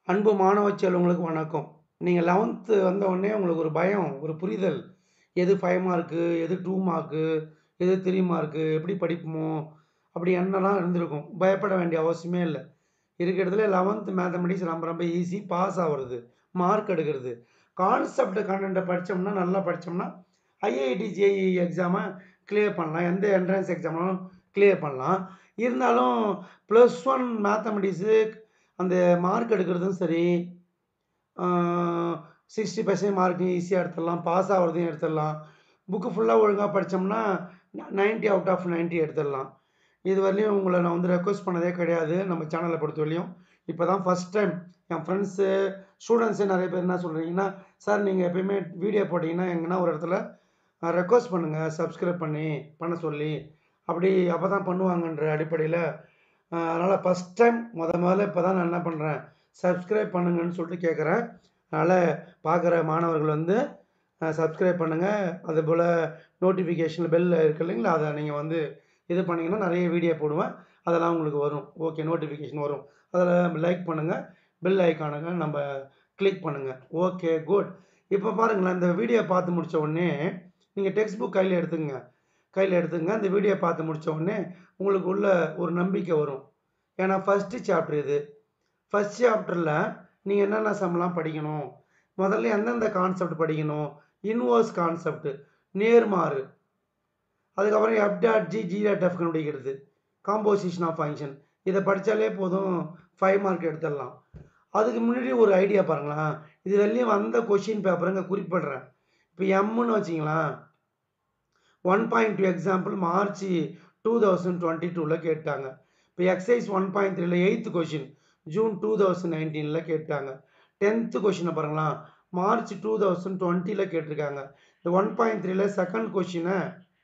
அன்பு மாணவ செல்வங்களுக்கு வணக்கம் நீங்கள் லெவன்த்து வந்த உடனே உங்களுக்கு ஒரு பயம் ஒரு புரிதல் எது ஃபைவ் மார்க்கு எது டூ மார்க்கு எது த்ரீ மார்க்கு எப்படி படிப்போமோ அப்படி எண்ணம்லாம் இருந்திருக்கும் பயப்பட வேண்டிய அவசியமே இல்லை இருக்கிறதுல லெவன்த்து மேத்தமெட்டிக்ஸ் ரொம்ப ரொம்ப ஈஸி பாஸ் ஆகிறது மார்க் எடுக்கிறது கான்செப்ட் கண்டென்ட்டை படித்தோம்னா நல்லா படித்தோம்னா ஐஐடி ஜேஇ எக்ஸாமை கிளியர் பண்ணலாம் எந்த என்ட்ரன்ஸ் எக்ஸாம்னாலும் கிளியர் பண்ணலாம் இருந்தாலும் ப்ளஸ் ஒன் மேத்தமெட்டிக்ஸு அந்த மார்க் எடுக்கிறதும் சரி சிக்ஸ்டி பர்சன்ட் மார்க்கு ஈஸியாக எடுத்துடலாம் பாஸ் ஆகிறதையும் எடுத்துடலாம் புக்கு ஃபுல்லாக ஒழுங்காக படித்தோம்னா நைன்ட்டி அவுட் ஆஃப் நைன்ட்டி எடுத்துடலாம் இது வரலையும் உங்களை நான் வந்து ரெக்வஸ்ட் பண்ணதே கிடையாது நம்ம சேனலை பொறுத்த வரையும் இப்போ தான் ஃபஸ்ட் டைம் என் ஃப்ரெண்ட்ஸு ஸ்டூடெண்ட்ஸே நிறைய பேர் என்ன சொல்கிறீங்கன்னா சார் நீங்கள் எப்பயுமே வீடியோ போட்டிங்கன்னா எங்கன்னா ஒரு இடத்துல ரெக்வஸ்ட் பண்ணுங்கள் சப்ஸ்கிரைப் பண்ணி பண்ண சொல்லி அப்படி அப்போ தான் பண்ணுவாங்கன்ற அடிப்படையில் அதனால் ஃபஸ்ட் டைம் முத முதல்ல இப்போ தான் நான் என்ன பண்ணுறேன் சப்ஸ்கிரைப் பண்ணுங்கன்னு சொல்லிட்டு கேட்குறேன் அதனால் பார்க்குற மாணவர்கள் வந்து சப்ஸ்கிரைப் பண்ணுங்கள் அதுபோல் நோட்டிஃபிகேஷன் பெல் இருக்கு இல்லைங்களா அதை நீங்கள் வந்து இது பண்ணிங்கன்னா நிறைய வீடியோ போடுவேன் அதெல்லாம் உங்களுக்கு வரும் ஓகே நோட்டிஃபிகேஷன் வரும் அதில் லைக் பண்ணுங்கள் பெல் ஐக்கானுங்க நம்ம கிளிக் பண்ணுங்கள் ஓகே குட் இப்போ பாருங்களேன் இந்த வீடியோ பார்த்து முடித்த உடனே நீங்கள் டெக்ஸ்ட் புக் கையில் எடுத்துங்க கையில் எடுத்துங்க அந்த வீடியோ பார்த்து முடித்த உடனே உங்களுக்கு உள்ள ஒரு நம்பிக்கை வரும் ஏன்னா ஃபஸ்ட்டு சாப்டர் இது ஃபஸ்ட் சாப்டரில் நீங்கள் என்னென்ன சம்லாம் படிக்கணும் முதல்ல எந்தெந்த கான்செப்ட் படிக்கணும் இன்வர்ஸ் கான்செப்ட் நேர்மாறு அதுக்கப்புறம் F dot G G dot F கண்டுபிடிக்கிறது காம்போசிஷன் ஆஃப் ஃபங்க்ஷன் இதை படித்தாலே போதும் ஃபைவ் மார்க் எடுத்துடலாம் அதுக்கு முன்னாடி ஒரு ஐடியா பாருங்களேன் இது வெளியும் வந்த கொஷின் பேப்பருங்க குறிப்பிடுறேன் இப்போ எம்முன்னு வச்சிங்களேன் one point two example March two thousand twenty டூவில் கேட்டாங்க இப்போ எக்ஸைஸ் ஒன் பாயிண்ட் த்ரீல eighth question June two thousand நைன்டீனில் கேட்டாங்க டென்த்து கொஷினை பாருங்களா மார்ச் டூ தௌசண்ட் டுவெண்ட்டியில் கேட்டிருக்காங்க இந்த ஒன் பாயிண்ட் த்ரீல செகண்ட் கொஷினை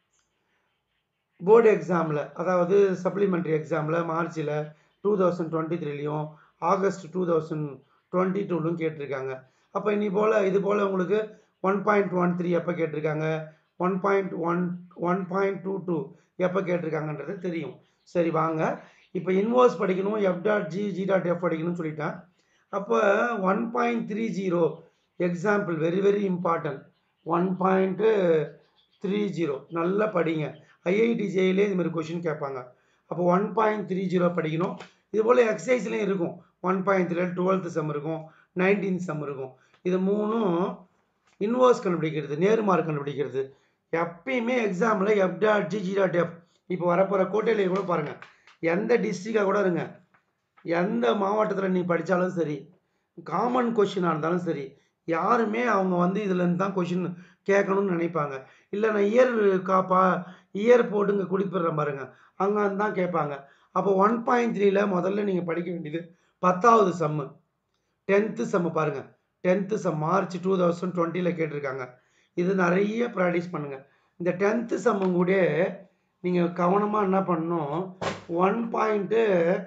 போர்டு எக்ஸாமில் அதாவது சப்ளிமெண்ட்ரி எக்ஸாமில் மார்ச்சில் டூ தௌசண்ட் டுவெண்ட்டி த்ரீலையும் ஆகஸ்ட் டூ தௌசண்ட் டுவெண்ட்டி டூலும் கேட்டிருக்காங்க அப்போ இனி போல் இது போல் உங்களுக்கு ஒன் பாயிண்ட் ஒன் த்ரீ எப்போ கேட்டிருக்காங்க one point one one point two two எப்போ கேட்டிருக்காங்கன்றது தெரியும் சரி வாங்க இப்போ இன்வாய்ஸ் படிக்கணும் F dot G G dot F படிக்கணும்னு சொல்லிட்டேன் அப்போ one point three zero example very very important one point three zero நல்லா படிங்க ஐஐடி ஜேயிலே இது மாதிரி கொஷின் கேட்பாங்க அப்போ ஒன் பாயிண்ட் த்ரீ ஜீரோ படிக்கணும் இது போல் எக்ஸசைஸ்லேயும் இருக்கும் one point three twelfth sum இருக்கும் நைன்டீன் சம் இருக்கும் இது மூணும் இன்வர்ஸ் கண்டுபிடிக்கிறது நேர்மார்க் கண்டுபிடிக்கிறது எப்பயுமே எக்ஸாமில் F dot G G dot F இப்போ வரப்போகிற கோட்டையிலேயே கூட பாருங்கள் எந்த டிஸ்ட்ரிக்டாக கூட இருங்க எந்த மாவட்டத்தில் நீ படித்தாலும் சரி காமன் கொஷினாக இருந்தாலும் சரி யாருமே அவங்க வந்து இதுலேருந்து தான் கொஷின் கேட்கணும்னு நினைப்பாங்க இல்லை நான் இயர் காப்பா இயர் போட்டுங்க குடிப்பிடுறேன் பாருங்கள் அங்கே தான் கேட்பாங்க அப்போ ஒன் பாயிண்ட் த்ரீல முதல்ல நீங்கள் படிக்க வேண்டியது பத்தாவது சம்மு டென்த்து சம்மு பாருங்கள் tenth sum March two thousand டுவெண்ட்டியில் கேட்டிருக்காங்க இது நிறைய ப்ராக்டிஸ் பண்ணுங்கள் இந்த டென்த்து சம்மு கூட நீங்கள் கவனமாக என்ன பண்ணணும் ஒன் பாயிண்ட்டு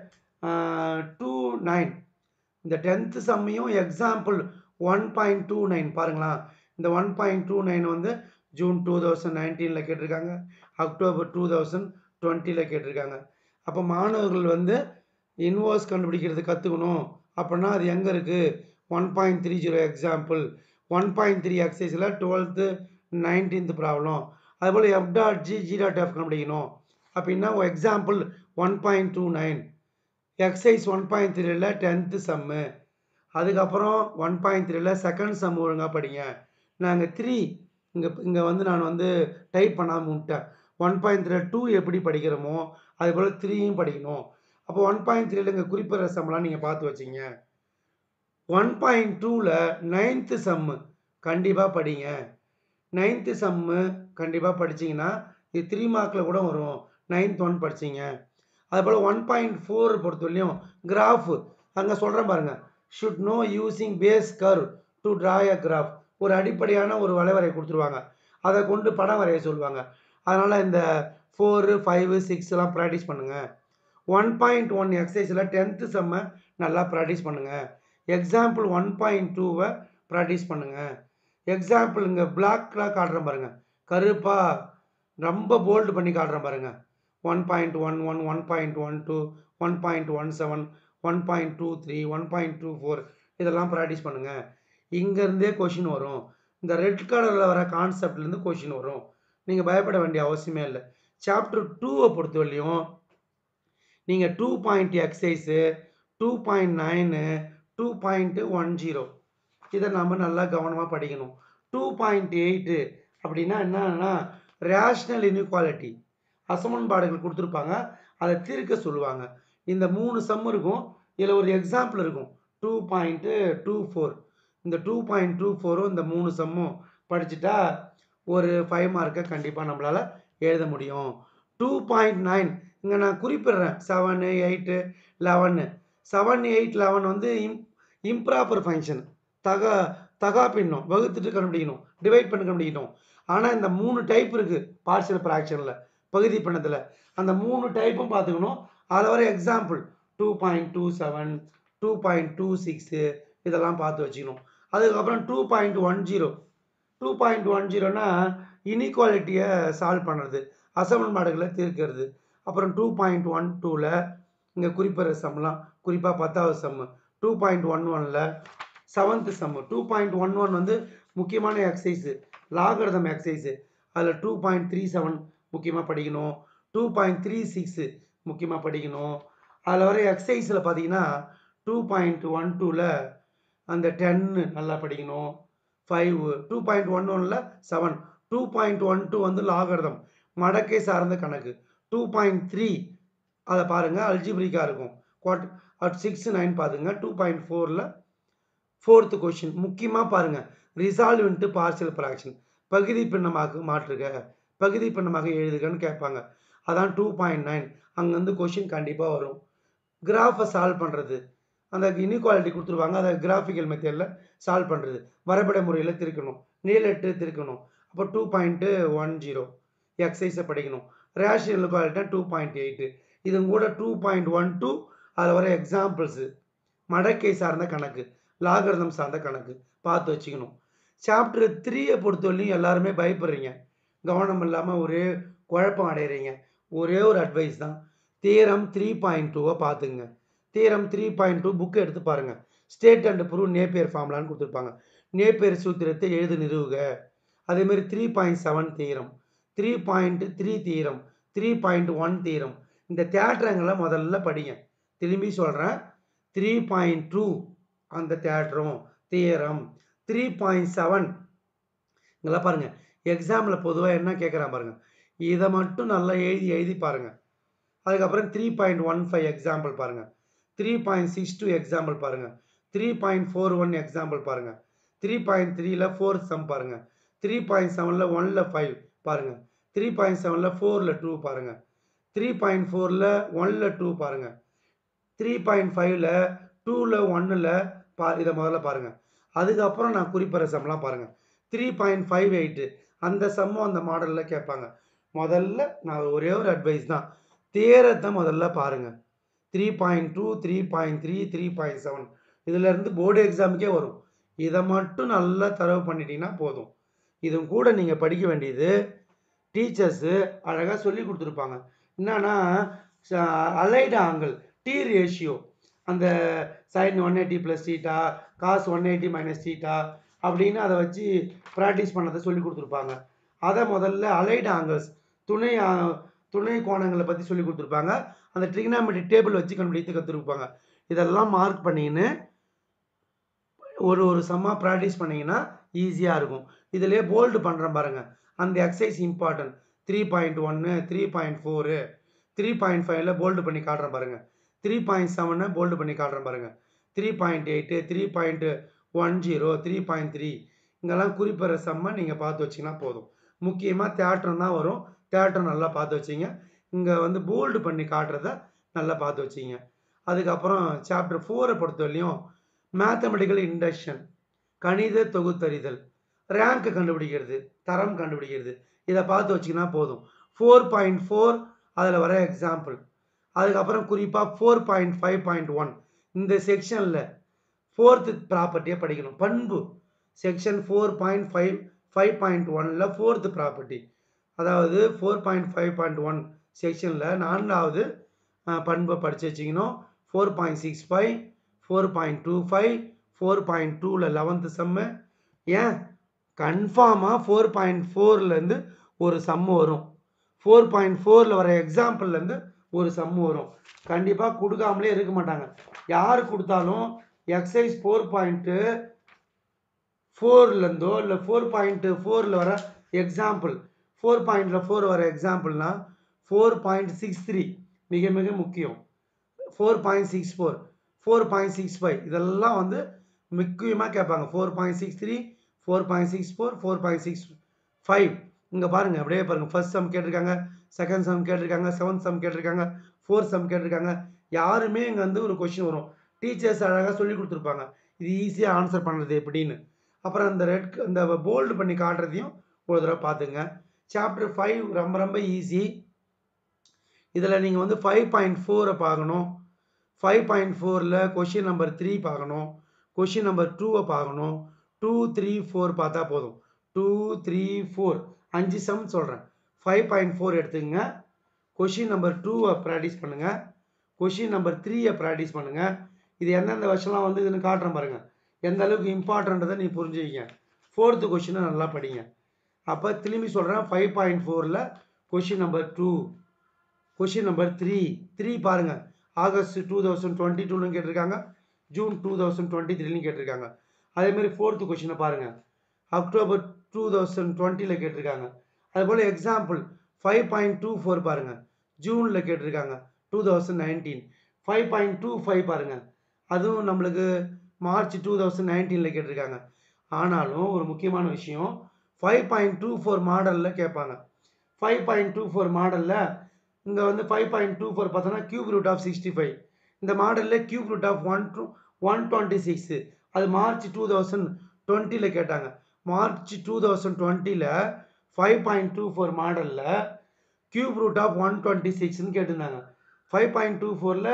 டூ நைன் இந்த டென்த்து சம்மையும் example one point two nine பாருங்களா இந்த ஒன் பாயிண்ட் டூ நைன் வந்து ஜூன் டூ தௌசண்ட் நைன்டீனில் கேட்டிருக்காங்க அக்டோபர் டூ தௌசண்ட் டுவெண்ட்டியில் கேட்டிருக்காங்க அப்போ மாணவர்கள் வந்து இன்வாய்ஸ் கண்டுபிடிக்கிறது கற்றுக்கணும் அப்படின்னா அது எங்கே இருக்குது one point three zero example one point three எக்ஸைஸில் டுவெல்த்து நைன்டீன்த் ப்ராப்ளம் அதுபோல் F dot G G dot F கண்டுபிடிக்கணும் அப்படின்னா example one point two nine exercise one point த்ரீல டென்த்து சம்மு அதுக்கப்புறம் ஒன் பாயிண்ட் த்ரீல செகண்ட் சம் ஒழுங்காக படிங்க நாங்கள் த்ரீ இங்கே இங்கே வந்து நான் வந்து டைப் பண்ணாமல் விட்டேன் ஒன் பாயிண்ட் த்ரீ டூ எப்படி படிக்கிறோமோ அதுபோல் த்ரீயும் படிக்கணும் அப்போ ஒன் பாயிண்ட் த்ரீல இங்கே குறிப்பிட்ற சம்லாம் நீங்கள் பார்த்து வச்சிங்க ஒன் பாயிண்ட் டூவில் நைன்த்து சம்மு கண்டிப்பாக படிங்க நைன்த்து சம்மு கண்டிப்பாக படிச்சிங்கன்னா இது த்ரீ மார்க்கில் கூட வரும் நைன்த் ஒன் படிச்சிங்க அதுபோல் ஒன் பாயிண்ட் ஃபோர் பொறுத்தவரையும் கிராஃப் அங்கே சொல்கிறேன் பாருங்கள் should no using base curve to draw a graph ஒரு அடிப்படையான ஒரு வளைவரை கொடுத்துருவாங்க அதை கொண்டு படம் வரைய சொல்லுவாங்க அதனால் இந்த ஃபோரு ஃபைவு சிக்ஸ்லாம் ப்ராக்டிஸ் பண்ணுங்கள் ஒன் பாயிண்ட் ஒன் எக்ஸசைஸில் டென்த்து செம்மை நல்லா ப்ராக்டிஸ் பண்ணுங்கள் எக்ஸாம்பிள் ஒன் பாயிண்ட் டூவை ப்ராக்டிஸ் பண்ணுங்கள் எக்ஸாம்பிள் இங்கே பிளாக்லாம் காட்டுறேன் பாருங்கள் கருப்பாக ரொம்ப போல்டு பண்ணி காட்டுறேன் பாருங்கள் one point one one one point one two one point one seven one point two three one point two four இதெல்லாம் ப்ராக்டிஸ் பண்ணுங்கள் இங்கேருந்தே கொஷின் வரும் இந்த ரெட் கலரில் வர கான்செப்ட்லேருந்து கொஷின் வரும் நீங்கள் பயப்பட வேண்டிய அவசியமே இல்லை சாப்டர் டூவை பொறுத்தவரையிலையும் நீங்கள் two point exercise two point nine two point one zero இதை நம்ம நல்லா கவனமாக படிக்கணும் டூ பாயிண்ட் எயிட்டு அப்படின்னா என்னன்னா ரேஷ்னல் இன்இக்வாலிட்டி அசமன்பாடுகள் கொடுத்துருப்பாங்க அதை தீர்க்க சொல்லுவாங்க இந்த மூணு சம் இருக்கும் இதில் ஒரு எக்ஸாம்பிள் இருக்கும் டூ பாயிண்ட்டு டூ ஃபோர் இந்த டூ பாயிண்ட் டூ ஃபோரும் இந்த மூணு சம்மும் படிச்சுட்டா ஒரு ஃபைவ் மார்க்கை கண்டிப்பாக நம்மளால் எழுத முடியும் டூ பாயிண்ட் நைன் இங்கே நான் குறிப்பிடுறேன் seven eight eleven seven eight eleven வந்து இம் இம்ப்ராப்பர் ஃபங்க்ஷன் தக தகா பின்னம் வகுத்துட்டு கண்டுபிடிக்கணும் டிவைட் பண்ணி கண்டுபிடிக்கணும் ஆனால் இந்த மூணு டைப் இருக்குது பார்ஷியல் ஃப்ராக்ஷனில் பகுதி பின்னத்தில் அந்த மூணு டைப்பும் பார்த்துக்கணும் அதில் வர example two point two seven two point two six இதெல்லாம் பார்த்து வச்சுக்கணும் அதுக்கப்புறம் two point one zero two point one ஜீரோனா இன்இக்வாலிட்டியை சால்வ் பண்ணுறது அசமன்பாடுகளை தீர்க்கிறது அப்புறம் டூ பாயிண்ட் ஒன் டூவில் இங்கே குறிப்பிட்ற சம்லாம் குறிப்பாக பத்தாவது சம்மு டூ பாயிண்ட் ஒன் ஒனில் seventh sum two point one one வந்து முக்கியமான எக்ஸசைஸு லாகரதம் எக்ஸசைஸு அதில் டூ பாயிண்ட் த்ரீ செவன் முக்கியமாக படிக்கணும் டூ பாயிண்ட் த்ரீ சிக்ஸு முக்கியமாக படிக்கணும் அதில் வர எக்ஸசைஸில் பார்த்தீங்கன்னா டூ பாயிண்ட் ஒன் டூவில் அந்த டென்னு நல்லா படிக்கணும் ஃபைவ் டூ பாயிண்ட் ஒன் ஒனில் seven two point one two வந்து லாகரதம் மடக்கை சார்ந்த கணக்கு டூ பாயிண்ட் த்ரீ அதை பாருங்கள் அல்ஜிப்ரிக்காக இருக்கும் குவாட் அட் சிக்ஸ் நைன் பார்த்துங்க டூ பாயிண்ட் ஃபோரில் ஃபோர்த்து கொஷின் முக்கியமாக பாருங்கள் ரிசால்வ் இன்ட்டு பார்ஷியல் ஃப்ராக்ஷன் பகுதி பின்னமாக மாற்றுக பகுதி பின்னமாக எழுதுகன்னு கேட்பாங்க அதான் டூ பாயிண்ட் நைன் அங்கேருந்து கொஷின் கண்டிப்பாக வரும் கிராஃபை சால்வ் பண்ணுறது அந்த இன்இக்வாலிட்டி கொடுத்துருவாங்க அதை கிராஃபிக்கல் மெத்தடில் சால்வ் பண்ணுறது வரைபட முறையில் திருக்கணும் நீலெட்டு திருக்கணும் அப்போ டூ பாயிண்ட்டு ஒன் ஜீரோ எக்ஸைஸை படிக்கணும் ரேஷனல் குவாலிட்டா டூ பாயிண்ட் எயிட்டு இது கூட டூ பாயிண்ட் ஒன் டூ அதில் வர எக்ஸாம்பிள்ஸு மடக்கை சார்ந்த கணக்கு லாகரதம் சார்ந்த கணக்கு பார்த்து வச்சுக்கணும் சாப்டர் த்ரீயை பொறுத்தவரையும் எல்லாருமே பயப்படுறீங்க கவனம் இல்லாமல் ஒரே குழப்பம் அடைகிறீங்க ஒரே ஒரு அட்வைஸ் தான் தீரம் த்ரீ பாயிண்ட் டூவை பார்த்துங்க தீரம் த்ரீ பாயிண்ட் டூ புக்கு எடுத்து பாருங்கள் ஸ்டேட் அண்ட் ப்ரூவ் நேப்பியர் ஃபார்ம்லான்னு கொடுத்துருப்பாங்க நேப்பியர் சூத்திரத்தை எழுது நிறுவுக அதேமாரி three point seven theorem three point three theorem three point one theorem இந்த தேட்டரங்களை முதல்ல படிங்க திரும்பி சொல்கிறேன் த்ரீ பாயிண்ட் டூ அந்த தேட்டரும் தீரம் த்ரீ பாயிண்ட் செவன் இங்கெல்லாம் பாருங்கள் எக்ஸாமில் பொதுவாக என்ன கேட்குறான் பாருங்கள் இதை மட்டும் நல்லா எழுதி எழுதி பாருங்கள் அதுக்கப்புறம் three point one five example பாருங்கள் three point six two example பாருங்கள் three point four one example பாருங்கள் த்ரீ பாயிண்ட் த்ரீல ஃபோர் சம் பாருங்கள் த்ரீ பாயிண்ட் செவனில் ஒனில் ஃபைவ் பாருங்கள் த்ரீ பாயிண்ட் செவனில் ஃபோரில் டூ பாருங்கள் த்ரீ பாயிண்ட் ஃபோரில் ஒனில் டூ பாருங்கள் த்ரீ பாயிண்ட் ஃபைவ்ல டூவில் ஒன்னில் பா இதை முதல்ல பாருங்கள் அதுக்கப்புறம் நான் குறிப்பிட்ற சம்லாம் பாருங்கள் த்ரீ பாயிண்ட் ஃபைவ் எயிட்டு அந்த சம்மும் அந்த மாடலில் கேட்பாங்க முதல்ல நான் ஒரே ஒரு அட்வைஸ் தான் தேரத்தை முதல்ல பாருங்கள் three point two three point three three point seven இதிலேருந்து போர்டு எக்ஸாமுக்கே வரும் இதை மட்டும் நல்லா தரவு பண்ணிட்டீங்கன்னா போதும் இது கூட நீங்கள் படிக்க வேண்டியது டீச்சர்ஸு அழகாக சொல்லி கொடுத்துருப்பாங்க என்னன்னா அலைடு ஆங்கிள் டி ரேஷியோ அந்த sine one eighty plus theta cos one eighty minus theta அப்படின்னு அதை வச்சு ப்ராக்டிஸ் பண்ணதை சொல்லி கொடுத்துருப்பாங்க அதை முதல்ல அலைடு ஆங்கிள்ஸ் துணை ஆ- துணை கோணங்களை பற்றி சொல்லி கொடுத்துருப்பாங்க அந்த ட்ரிக்னாமெட்ரிக் டேபிள் வச்சு கண்டுபிடித்து கற்றுருப்பாங்க இதெல்லாம் மார்க் பண்ணின்னு ஒரு ஒரு சம்மாக ப்ராக்டிஸ் பண்ணிங்கன்னா ஈஸியாக இருக்கும் இதிலே போல்டு பண்ணுறேன் பாருங்கள் அந்த எக்ஸசைஸ் இம்பார்ட்டன்ட் த்ரீ பாயிண்ட் ஒன்று three point four three point ஃபைவ்ல போல்டு பண்ணி காட்டுறேன் பாருங்கள் த்ரீ பாயிண்ட் செவனை போல்டு பண்ணி காட்டுறேன் பாருங்கள் three point eight three point one zero three point three இங்கெல்லாம் குறிப்பிட்ற செம்மை நீங்கள் பார்த்து வச்சிங்கன்னா போதும் முக்கியமாக தேட்டரம் தான் வரும் தேட்டரம் நல்லா பார்த்து வச்சிங்க இங்கே வந்து போல்டு பண்ணி காட்டுறத நல்லா பார்த்து வச்சிங்க அதுக்கப்புறம் சாப்டர் ஃபோரை பொறுத்தவரையும் மேத்தமெட்டிக்கல் இண்டக்ஷன் கணித தொகுத்தறிதல் ரேங்க் கண்டுபிடிக்கிறது தரம் கண்டுபிடிக்கிறது இதை பார்த்து வச்சிங்கன்னா போதும் ஃபோர் பாயிண்ட் ஃபோர் அதில் வர எக்ஸாம்பிள் அதுக்கப்புறம் குறிப்பாக four point five point one இந்த செக்ஷனில் ஃபோர்த்து ப்ராப்பர்ட்டியை படிக்கணும் பண்பு section four point five five point ஒனில் ஃபோர்த்து ப்ராப்பர்ட்டி அதாவது four point five point one செக்ஷனில் நான்காவது அஹ், பண்பை படித்து வச்சிக்கணும் four point six five four point two five four point டூவில் லெவன்த்து சம்மு ஏன் கன்ஃபார்மாக ஃபோர் பாயிண்ட் ஃபோர்லேருந்து ஒரு சம்மு வரும் ஃபோர் பாயிண்ட் ஃபோரில் வர எக்ஸாம்பிள்லேருந்து ஒரு சம்மு வரும் கண்டிப்பாக கொடுக்காமலே இருக்க மாட்டாங்க யார் கொடுத்தாலும் எக்ஸைஸ் ஃபோர் பாயிண்ட்டு ஃபோர்லேருந்தோ இல்லை ஃபோர் பாயிண்ட்டு ஃபோரில் வர எக்ஸாம்பிள் ஃபோர் பாயிண்டில் ஃபோர் வர எக்ஸாம்பிள்னா ஃபோர் பாயிண்ட் சிக்ஸ் த்ரீ மிக மிக முக்கியம் four point six four four point six five இதெல்லாம் வந்து முக்கியமாக கேட்பாங்க four point six three four point six four four point six five இங்கே பாருங்கள் அப்படியே பாருங்கள் ஃபர்ஸ்ட் சம் கேட்டிருக்காங்க செகண்ட் சம் கேட்டிருக்காங்க செவன்த் சம் கேட்டிருக்காங்க ஃபோர்த் சம் கேட்டிருக்காங்க யாருமே இங்கே வந்து ஒரு கொஷின் வரும் டீச்சர்ஸ் அழகாக சொல்லி கொடுத்துருப்பாங்க இது ஈஸியாக ஆன்சர் பண்ணுறது எப்படின்னு அப்புறம் அந்த ரெட் இந்த போல்டு பண்ணி காட்டுறதையும் ஒரு தடவை பார்த்துங்க சாப்டர் ஃபைவ் ரொம்ப ரொம்ப ஈஸி இதில் நீங்கள் வந்து ஃபைவ் பாயிண்ட் ஃபோரை பார்க்கணும் ஃபைவ் பாயிண்ட் ஃபோரில் கொஷின் நம்பர் த்ரீ பார்க்கணும் கொஷின் நம்பர் டூவை பார்க்கணும் டூ த்ரீ ஃபோர் பார்த்தா போதும் டூ த்ரீ ஃபோர் அஞ்சு சம் சொல்கிறேன் ஃபைவ் பாயிண்ட் ஃபோர் எடுத்துக்கங்க கொஷின் நம்பர் டூவை ப்ராக்டிஸ் பண்ணுங்கள் கொஷின் நம்பர் த்ரீயை ப்ராக்டிஸ் பண்ணுங்கள் இது எந்தெந்த வருஷம்லாம் வந்து இதுன்னு காட்டுறேன் பாருங்கள் எந்த அளவுக்கு இம்பார்ட்டன்றதை நீ புரிஞ்சுக்கிங்க ஃபோர்த்து கொஷினை நல்லா படிங்க அப்போ திரும்பி சொல்கிறேன் ஃபைவ் பாயிண்ட் ஃபோரில் question number two question number three three பாருங்கள் ஆகஸ்ட் டூ தௌசண்ட் டுவெண்ட்டி டூலும் கேட்டிருக்காங்க ஜூன் டூ தௌசண்ட் டுவெண்ட்டி த்ரீலையும் கேட்டிருக்காங்க அதேமாதிரி ஃபோர்த்து கொஷினை பாருங்கள் அக்டோபர் டூ தௌசண்ட் டுவெண்ட்டியில் கேட்டிருக்காங்க அதுபோல் example five point two four பாருங்கள் ஜூனில் கேட்டிருக்காங்க two thousand nineteen five point two five பாருங்கள் அதுவும் நம்மளுக்கு மார்ச் டூ தௌசண்ட் நைன்டீனில் கேட்டிருக்காங்க ஆனாலும் ஒரு முக்கியமான விஷயம் ஃபைவ் பாயிண்ட் டூ ஃபோர் மாடலில் கேட்பாங்க ஃபைவ் பாயிண்ட் டூ ஃபோர் மாடலில் இங்கே வந்து ஃபைவ் பாயிண்ட் டூ ஃபோர் பார்த்தோன்னா cube root of sixty five இந்த மாடலில் cube root of one two one twenty six அது மார்ச் டூ தௌசண்ட் டுவெண்ட்டியில் கேட்டாங்க மார்ச் டூ தௌசண்ட் டுவெண்ட்டியில் ஃபைவ் பாயிண்ட் டூ ஃபோர் மாடலில் cube root of one twenty சிக்ஸ்னு கேட்டிருந்தாங்க ஃபைவ் பாயிண்ட் டூ ஃபோரில்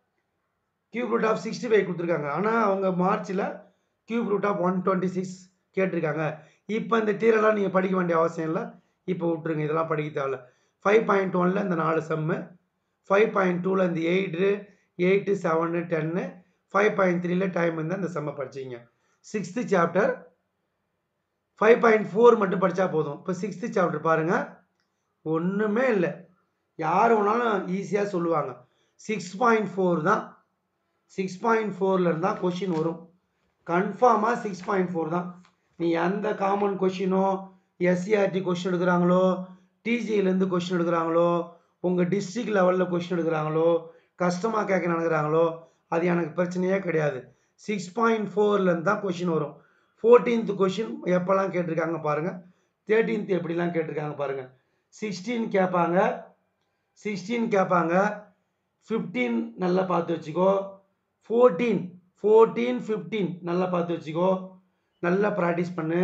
cube root of sixty five கொடுத்துருக்காங்க ஆனால் அவங்க மார்ச்சில் cube root of one twenty six கேட்டிருக்காங்க இப்போ இந்த டீரெல்லாம் நீங்கள் படிக்க வேண்டிய அவசியம் இல்லை இப்போ விட்ருங்க இதெல்லாம் படிக்க தேவையில்ல ஃபைவ் பாயிண்ட் ஒனில் இந்த நாலு சம்மு ஃபைவ் பாயிண்ட் டூவில் இந்த eight eight seven ten five point த்ரீல டைம் இருந்தால் இந்த செம்மை படிச்சிங்க sixth chapter five point four மட்டும் படித்தா போதும் இப்போ சிக்ஸ்த்து சாப்டர் பாருங்கள் ஒன்றுமே இல்லை யார் வேணாலும் ஈஸியாக சொல்லுவாங்க சிக்ஸ் பாயிண்ட் ஃபோர் தான் சிக்ஸ் பாயிண்ட் ஃபோரில் இருந்தால் கொஷின் வரும் கன்ஃபார்மாக சிக்ஸ் பாயிண்ட் ஃபோர் தான் நீ எந்த காமன் கொஷினோ எஸ்சிஆர்டி கொஷின் எடுக்கிறாங்களோ டிஜியிலேருந்து கொஷின் எடுக்கிறாங்களோ உங்கள் டிஸ்ட்ரிக்ட் லெவலில் கொஷின் எடுக்கிறாங்களோ கஷ்டமாக கேட்க நினைக்கிறாங்களோ அது எனக்கு பிரச்சனையே கிடையாது சிக்ஸ் பாயிண்ட் ஃபோர்லேருந்து தான் கொஷின் வரும் ஃபோர்டீன்த் கொஷின் எப்போல்லாம் கேட்டிருக்காங்க பாருங்கள் தேர்ட்டீன்த் எப்படிலாம் கேட்டிருக்காங்க பாருங்கள் சிக்ஸ்டீன் கேட்பாங்க சிக்ஸ்டீன் கேட்பாங்க ஃபிஃப்டீன் நல்லா பார்த்து வச்சுக்கோ ஃபோர்டீன் ஃபோர்டீன் ஃபிஃப்டீன் நல்லா பார்த்து வச்சுக்கோ நல்லா ப்ராக்டிஸ் பண்ணு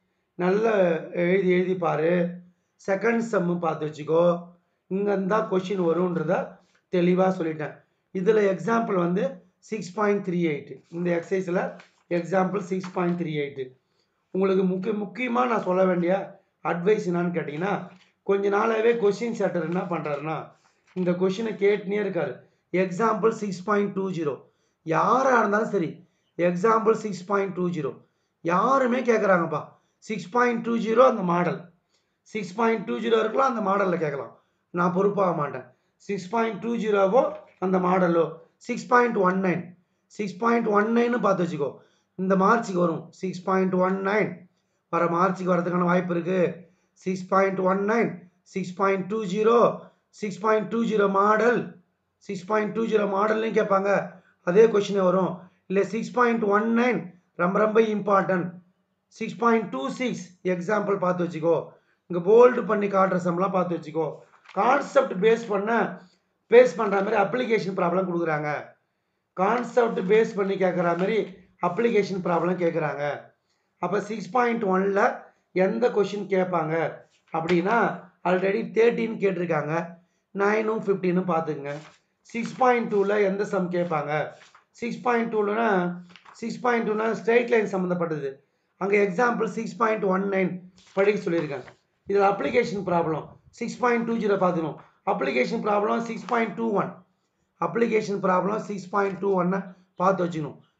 நல்லா எழுதி எழுதி பாரு செகண்ட் செம்மு பார்த்து வச்சுக்கோ இங்கே இருந்தால் கொஷின் வரும்ன்றத தெளிவாக சொல்லிட்டேன் இதில் எக்ஸாம்பிள் வந்து சிக்ஸ் பாயிண்ட் த்ரீ எயிட்டு இந்த எக்ஸசைஸில் example six point three eight உங்களுக்கு முக்கிய முக்கியமாக நான் சொல்ல வேண்டிய அட்வைஸ் என்னான்னு கேட்டிங்கன்னா கொஞ்ச நாளாகவே கொஷின் செட்டர் என்ன பண்ணுறாருன்னா இந்த கொஷினை கேட்டுனே இருக்கார் example six point two zero யாராக இருந்தாலும் சரி example six point two zero யாருமே கேட்குறாங்கப்பா சிக்ஸ் பாயிண்ட் டூ ஜீரோ அந்த model six point two zero இருக்கலாம் அந்த மாடலில் கேட்கலாம் நான் பொறுப்பாக மாட்டேன் சிக்ஸ் பாயிண்ட் டூ ஜீரோவோ அந்த மாடலோ six point one nine six point one நைன்னு பார்த்து வச்சுக்கோ இந்த மார்ச்சுக்கு வரும் சிக்ஸ் பாயிண்ட் ஒன் நைன் வர மார்ச்சுக்கு வரதுக்கான வாய்ப்பு இருக்குது six point one nine six point two zero six point two zero model six point two zero மாடல்லையும் கேட்பாங்க அதே கொஷினே வரும் இல்லை சிக்ஸ் பாயிண்ட் ஒன் நைன் ரொம்ப ரொம்ப important six point two six example பார்த்து வச்சுக்கோ இங்கே போல்டு பண்ணி காட்டுற சம்லாம் பார்த்து வச்சுக்கோ கான்செப்ட் பேஸ் பண்ண பேஸ் பண்ணுற மாதிரி அப்ளிகேஷன் ப்ராப்ளம் கொடுக்குறாங்க கான்செப்ட் பேஸ் பண்ணி கேட்குற மாதிரி அப்ளிகேஷன் ப்ராப்ளம் கேட்குறாங்க அப்போ சிக்ஸ் பாயிண்ட் ஒனில் எந்த கொஷின் கேட்பாங்க அப்படின்னா ஆல்ரெடி தேர்ட்டின் கேட்டிருக்காங்க நைனும் ஃபிஃப்டீனும் பார்த்துக்குங்க சிக்ஸ் பாயிண்ட் டூவில் எந்த சம் கேட்பாங்க சிக்ஸ் பாயிண்ட் டூலனா சிக்ஸ் பாயிண்ட் டூனா ஸ்ட்ரைட் லைன் சம்மந்தப்பட்டது அங்கே example six point one nine படிக்க சொல்லியிருக்கேன் இதில் application problem six point two zero பார்த்துக்கணும் application problem six point two one application problem six point two ஒன்னை பார்த்து வச்சுக்கணும்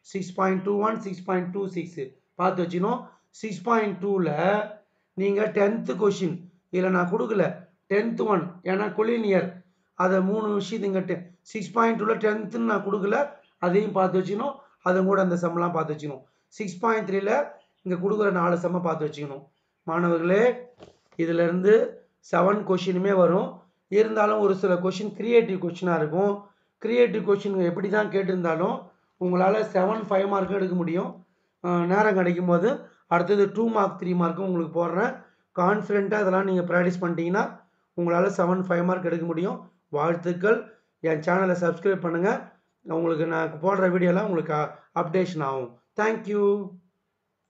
six point two one six point two six பார்த்து வச்சுக்கணும் சிக்ஸ் பாயிண்ட் டூவில் நீங்கள் டென்த்து கொஷின் இதில் நான் கொடுக்கல டென்த்து ஒன் ஏன்னா கொலினியர் அதை மூணு விஷயத்து இங்கே டெ சிக்ஸ் பாயிண்ட் டூவில் டென்த்துன்னு நான் கொடுக்கல அதையும் பார்த்து வச்சுக்கணும் அதுவும் கூட அந்த செம்லாம் பார்த்து வச்சுக்கணும் சிக்ஸ் பாயிண்ட் த்ரீல இங்கே கொடுக்குற நாலு செம்மை பார்த்து வச்சுக்கணும் மாணவர்களே இதிலேருந்து செவன் கொஷினுமே வரும் இருந்தாலும் ஒரு சில கொஷின் கிரியேட்டிவ் கொஷினாக இருக்கும் கிரியேட்டிவ் கொஷின் எப்படி தான் கேட்டிருந்தாலும் உங்களால் செவன் ஃபைவ் மார்க்கும் எடுக்க முடியும் அஹ் நேரம் கிடைக்கும் போது அடுத்தது டூ மார்க் த்ரீ மார்க்கும் உங்களுக்கு போடுறேன் கான்ஃபிடென்ட்டாக இதெல்லாம் நீங்கள் ப்ராக்டிஸ் பண்ணிட்டீங்கன்னா உங்களால் செவன் ஃபைவ் மார்க் எடுக்க முடியும் வாழ்த்துக்கள் என் சேனலை சப்ஸ்கிரைப் பண்ணுங்கள் உங்களுக்கு நான் போடுற வீடியோலாம் உங்களுக்கு அப்டேஷன் ஆகும் தேங்க்யூ